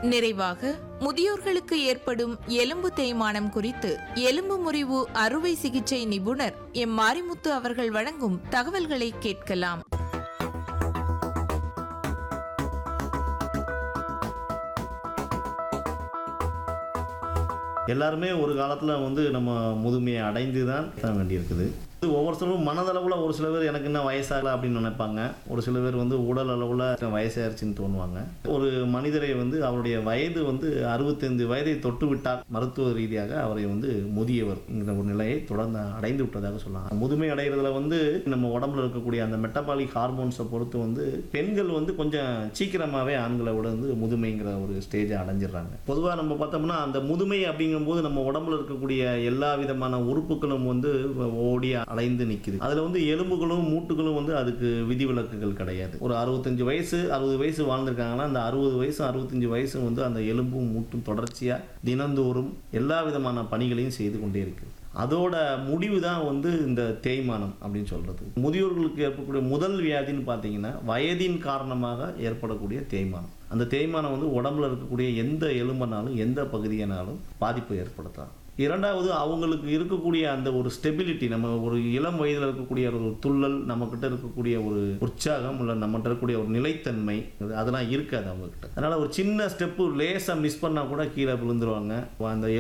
நிறைவாக முதியோர்களுக்கு ஏற்படும் எலும்பு தேய்மானம் குறித்து எலும்பு முறிவு அறுவை சிகிச்சை நிபுணர் எம் மாரிமுத்து அவர்கள் வழங்கும் தகவல்களை கேட்கலாம் எல்லாருமே ஒரு காலத்தில் வந்து நம்ம முதுமையை அடைந்து தான் தான் வேண்டியிருக்குது இது ஒவ்வொருத்தரும் மனதளவில் ஒரு சில பேர் எனக்கு என்ன வயசாகல அப்படின்னு நினைப்பாங்க ஒரு சில பேர் வந்து உடல் அளவில் வயசாயிருச்சுன்னு தோணுவாங்க ஒரு மனிதரை வந்து அவருடைய வயது வந்து அறுபத்தைந்து வயதை தொட்டு விட்டால் மருத்துவ ரீதியாக அவரை வந்து முதியவர்ங்கிற ஒரு நிலையை தொடர்ந்து அடைந்து விட்டதாக சொல்லலாம் முதுமை அடைகிறதுல வந்து நம்ம உடம்புல இருக்கக்கூடிய அந்த மெட்டபாலிக் ஹார்மோன்ஸை பொறுத்து வந்து பெண்கள் வந்து கொஞ்சம் சீக்கிரமாகவே ஆண்களை விட வந்து முதுமைங்கிற ஒரு ஸ்டேஜை அடைஞ்சிடுறாங்க பொதுவாக நம்ம பார்த்தோம்னா அந்த முதுமை அப்படிங்கும்போது நம்ம உடம்புல இருக்கக்கூடிய எல்லா விதமான உறுப்புகளும் வந்து ஓடி அலைந்து நிற்குது அதில் வந்து எலும்புகளும் மூட்டுகளும் வந்து அதுக்கு விதிவிலக்குகள் கிடையாது ஒரு அறுபத்தஞ்சு வயசு அறுபது வயசு வாழ்ந்திருக்காங்கன்னா அந்த அறுபது வயசு அறுபத்தஞ்சு வயசு வந்து அந்த எலும்பும் மூட்டும் தொடர்ச்சியாக தினந்தோறும் எல்லா விதமான பணிகளையும் செய்து கொண்டே இருக்குது அதோட முடிவு தான் வந்து இந்த தேய்மானம் அப்படின்னு சொல்றது முதியோர்களுக்கு ஏற்படக்கூடிய முதல் வியாதின்னு பார்த்தீங்கன்னா வயதின் காரணமாக ஏற்படக்கூடிய தேய்மானம் அந்த தேய்மானம் வந்து உடம்புல இருக்கக்கூடிய எந்த எலும்பனாலும் எந்த பகுதியினாலும் பாதிப்பை ஏற்படுத்தலாம் இரண்டாவது அவங்களுக்கு இருக்கக்கூடிய அந்த ஒரு ஸ்டெபிலிட்டி நம்ம ஒரு இளம் வயதில் இருக்கக்கூடிய ஒரு துள்ளல் நம்மக்கிட்ட இருக்கக்கூடிய ஒரு உற்சாகம் இல்லை நம்மகிட்ட இருக்கக்கூடிய ஒரு நிலைத்தன்மை அதெல்லாம் இருக்காது அவங்கக்கிட்ட அதனால் ஒரு சின்ன ஸ்டெப்பு லேசாக மிஸ் பண்ணால் கூட கீழே விழுந்துருவாங்க அந்த